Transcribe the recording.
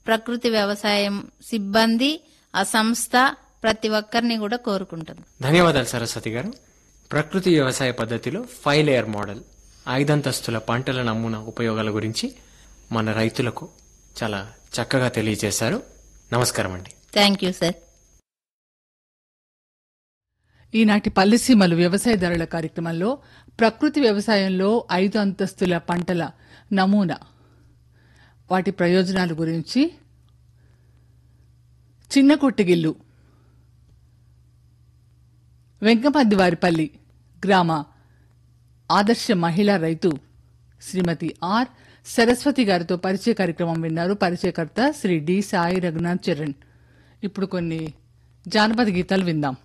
ప్రకృతి వ్యవసాయం సిబ్బంది ఆ సంస్థ ప్రతి ఒక్కరిని కూడా కోరుకుంటుంది ధన్యవాదాలు సరస్వతి గారు ప్రకృతి వ్యవసాయ పద్ధతిలో ఫైవ్ లేయర్ మోడల్ ఐదంతస్తుల పంటల నమూనా ఉపయోగాల గురించి మన రైతులకు చాలా చక్కగా తెలియజేశారు నమస్కారం అండి థ్యాంక్ యూ సార్ ఈనాటి పల్లెసీమలు వ్యవసాయదారుల కార్యక్రమంలో ప్రకృతి వ్యవసాయంలో ఐదు అంతస్తుల పంటల నమూనా వాటి ప్రయోజనాల గురించి చిన్న కొట్టిగిల్లు వెంకమద్దివారిపల్లి గ్రామ ఆదర్శ మహిళా రైతు శ్రీమతి ఆర్ సరస్వతి గారితో పరిచయ కార్యక్రమం విన్నారు పరిచయకర్త శ్రీ డి సాయి రఘునాథ్ చరణ్ ఇప్పుడు కొన్ని జానపద గీతాలు విందాం